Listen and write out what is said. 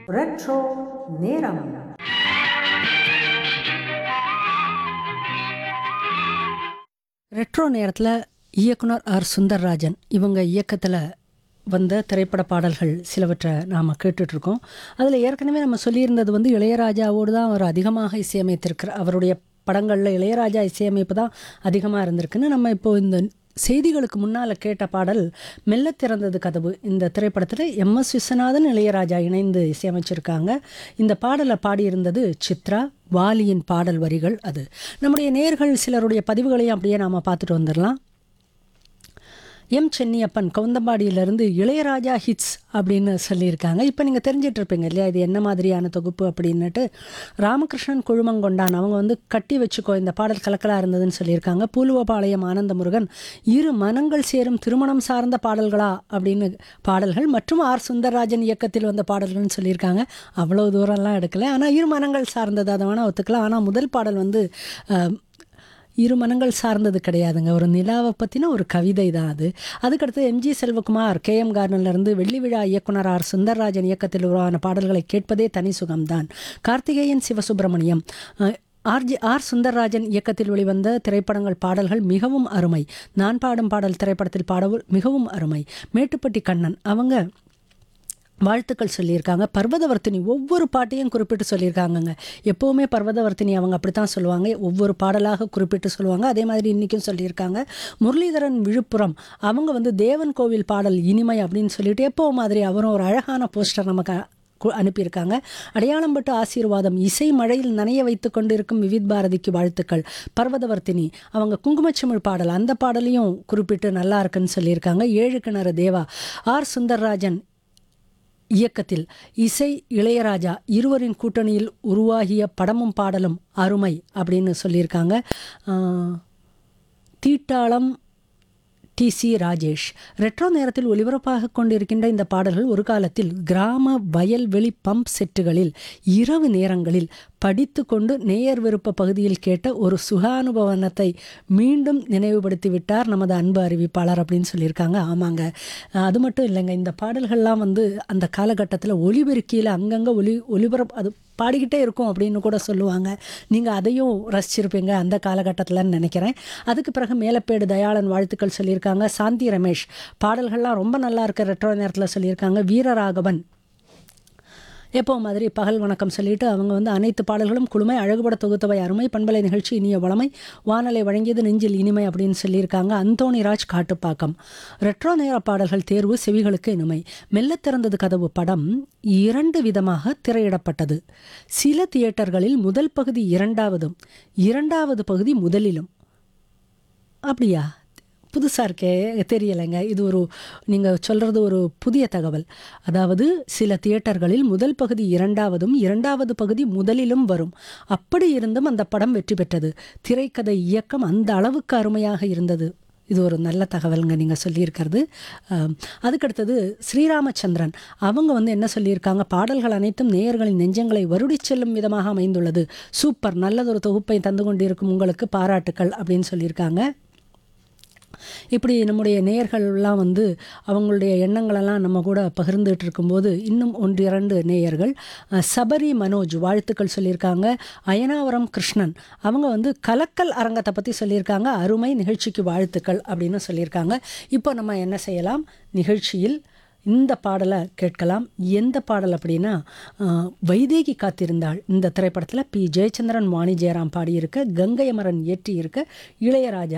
retro நேரம் retro நேரத்தில் இயக்குனர் ஆர் சுந்தர்ராஜன் இவங்க இயக்கத்தில் வந்த திரைப்பட பாடல்கள் சிலவற்றை நாம் கேட்டுட்ருக்கோம் அதில் ஏற்கனவே நம்ம சொல்லியிருந்தது வந்து இளையராஜாவோடு தான் அவர் அதிகமாக இசையமைத்திருக்கிற அவருடைய படங்களில் இளையராஜா இசையமைப்பு தான் அதிகமாக இருந்திருக்குன்னு நம்ம இப்போ இந்த செய்திகளுக்கு முன்னால் கேட்ட பாடல் மெல்ல திறந்தது கதவு இந்த திரைப்படத்தில் எம் எஸ் விஸ்வநாதன் இளையராஜா இணைந்து இசையமைச்சிருக்காங்க இந்த பாடலை பாடியிருந்தது சித்ரா வாலியின் பாடல் வரிகள் அது நம்முடைய நேர்கள் சிலருடைய பதிவுகளையும் அப்படியே நாம் பார்த்துட்டு வந்துடலாம் எம் சென்னியப்பன் கவுந்தம்பாடியிலேருந்து இளையராஜா ஹிட்ஸ் அப்படின்னு சொல்லியிருக்காங்க இப்போ நீங்கள் தெரிஞ்சிட்டு இருப்பீங்க இல்லையா இது என்ன மாதிரியான தொகுப்பு அப்படின்னுட்டு ராமகிருஷ்ணன் குழுமங்கொண்டான் அவங்க வந்து கட்டி வச்சுக்கோ இந்த பாடல் கலக்கலாக இருந்ததுன்னு சொல்லியிருக்காங்க பூலுவபாளையம் ஆனந்த முருகன் இரு மனங்கள் சேரும் திருமணம் சார்ந்த பாடல்களா அப்படின்னு பாடல்கள் மற்றும் ஆர் சுந்தரராஜன் இயக்கத்தில் வந்த பாடல்கள்னு சொல்லியிருக்காங்க அவ்வளோ தூரம்லாம் எடுக்கல ஆனால் இரு மனங்கள் சார்ந்தது அதை வேணால் ஒத்துக்கலாம் ஆனால் முதல் பாடல் வந்து அஹ், இரு மனங்கள் சார்ந்தது கிடையாதுங்க ஒரு நிலாவை பற்றின ஒரு கவிதை தான் அது அதுக்கடுத்து எம்ஜி செல்வகுமார் கே எம் இருந்து வெள்ளி விழா இயக்குனர் ஆர் சுந்தரராஜன் இயக்கத்தில் உருவான பாடல்களை கேட்பதே தனி சுகம்தான் கார்த்திகேயன் சிவசுப்பிரமணியம் அஹ், ஆர்ஜி ஆர் சுந்தரராஜன் இயக்கத்தில் வெளிவந்த திரைப்படங்கள் பாடல்கள் மிகவும் அருமை நான் பாடும் பாடல் திரைப்படத்தில் பாடவும் மிகவும் அருமை மேட்டுப்பட்டி கண்ணன் அவங்க வாழ்த்துக்கள் சொல்லியிருக்காங்க பர்வதவர்த்தினி ஒவ்வொரு பாட்டையும் குறிப்பிட்டு சொல்லியிருக்காங்கங்க எப்போவுமே பர்வதவர்த்தினி அவங்க அப்படி தான் சொல்லுவாங்க ஒவ்வொரு பாடலாக குறிப்பிட்டு சொல்லுவாங்க அதே மாதிரி இன்றைக்கும் சொல்லியிருக்காங்க முரளிதரன் விழுப்புரம் அவங்க வந்து தேவன் கோவில் பாடல் இனிமை அப்படின்னு சொல்லிட்டு எப்போ மாதிரி அவரும் ஒரு அழகான போஸ்டர் நமக்கு கு- அனுப்பியிருக்காங்க அடையாளம்பட்டு ஆசீர்வாதம் இசை மழையில் நனைய வைத்து கொண்டிருக்கும் விவித் பாரதிக்கு வாழ்த்துக்கள் பர்வதவர்த்தினி அவங்க குங்குமச்சிமிழ் பாடல் அந்த பாடலையும் குறிப்பிட்டு நல்லா இருக்குன்னு சொல்லியிருக்காங்க ஏழு கிணறு தேவா ஆர் சுந்தர்ராஜன் இயக்கத்தில் இசை இளையராஜா இருவரின் கூட்டணியில் உருவாகிய படமும் பாடலும் அருமை அப்படின்னு சொல்லியிருக்காங்க ஆஹ், Theettalam T C Rajesh retro நேரத்தில் ஒலிபரப்பாக கொண்டிருக்கின்ற இந்த பாடல்கள் ஒரு காலத்தில் கிராம வயல்வெளி பம்ப் செட்டுகளில் இரவு நேரங்களில் படித்து கொண்டு நேயர் விருப்ப பகுதியில் கேட்ட ஒரு சுகானுபவனத்தை மீண்டும் நினைவுபடுத்தி விட்டார் நமது அன்பு அறிவிப்பாளர் அப்படின்னு சொல்லியிருக்காங்க ஆமாங்க அஹ் அது மட்டும் இல்லைங்க இந்த பாடல்கள்லாம் வந்து அந்த காலகட்டத்தில் ஒலிபெருக்கியில் அங்கங்கே ஒலி ஒலிபரப்பு அது பாடிக்கிட்டே இருக்கும் அப்படின்னு கூட சொல்லுவாங்க நீங்கள் அதையும் ரசிச்சிருப்பீங்க அந்த காலகட்டத்தில்னு நினைக்கிறேன் அதுக்கு பிறகு மேலப்பேடு தயாளன் வாழ்த்துக்கள் சொல்லியிருக்காங்க சாந்தி ரமேஷ் பாடல்கள்லாம் ரொம்ப நல்லா இருக்க ரெட்ரோ நேரத்தில் சொல்லியிருக்காங்க வீரராகவன் எப்போ மாதிரி பகல் வணக்கம் சொல்லிட்டு அவங்க வந்து அனைத்து பாடல்களும் குழுமை அழகுபட தொகுத்தவை அருமை பண்பலை நிகழ்ச்சி இனிய வளமை வானலை வழங்கியது நெஞ்சில் இனிமை அப்படின்னு சொல்லியிருக்காங்க அந்தோணிராஜ் காட்டுப்பாக்கம் ரெட்ரோ நேர பாடல்கள் தேர்வு செவிகளுக்கு இனிமை மெல்லத் திறந்தது கதவு படம் இரண்டு விதமாக திரையிடப்பட்டது சில தியேட்டர்களில் முதல் பகுதி இரண்டாவதும் இரண்டாவது பகுதி முதலிலும் அப்படியா புதுசாக இருக்கே தெரியலைங்க இது ஒரு நீங்கள் சொல்கிறது ஒரு புதிய தகவல் அதாவது சில தியேட்டர்களில் முதல் பகுதி இரண்டாவதும் இரண்டாவது பகுதி முதலிலும் வரும் அப்படி இருந்தும் அந்த படம் வெற்றி பெற்றது திரைக்கதை இயக்கம் அந்த அளவுக்கு அருமையாக இருந்தது இது ஒரு நல்ல தகவலுங்க நீங்கள் சொல்லியிருக்கிறது ஆம், அதுக்கடுத்தது ஸ்ரீராமச்சந்திரன் அவங்க வந்து என்ன சொல்லியிருக்காங்க பாடல்கள் அனைத்தும் நேயர்களின் நெஞ்சங்களை வருடிச் செல்லும் விதமாக அமைந்துள்ளது சூப்பர் நல்லதொரு தொகுப்பை தந்து கொண்டிருக்கும் உங்களுக்கு பாராட்டுக்கள் அப்படின்னு சொல்லியிருக்காங்க இப்படி நம்முடைய நேயர்கள்லாம் வந்து அவங்களுடைய எண்ணங்களெல்லாம் நம்ம கூட பகிர்ந்துட்டு இருக்கும்போது இன்னும் ஒன்று இரண்டு நேயர்கள் அஹ், சபரி மனோஜ் வாழ்த்துக்கள் சொல்லியிருக்காங்க அயனாவரம் கிருஷ்ணன் அவங்க வந்து கலக்கல் அரங்கத்தை பற்றி சொல்லியிருக்காங்க அருமை நிகழ்ச்சிக்கு வாழ்த்துக்கள் அப்படின்னு சொல்லியிருக்காங்க இப்போ நம்ம என்ன செய்யலாம் நிகழ்ச்சியில் இந்த பாடலை கேட்கலாம் எந்த பாடல் அப்படின்னா அஹ், வைதேகி காத்திருந்தாள் இந்த திரைப்படத்தில் பி ஜெயச்சந்திரன் வாணி ஜெயராம் பாடியிருக்க கங்கை அமரன் இயற்றியிருக்க இளையராஜா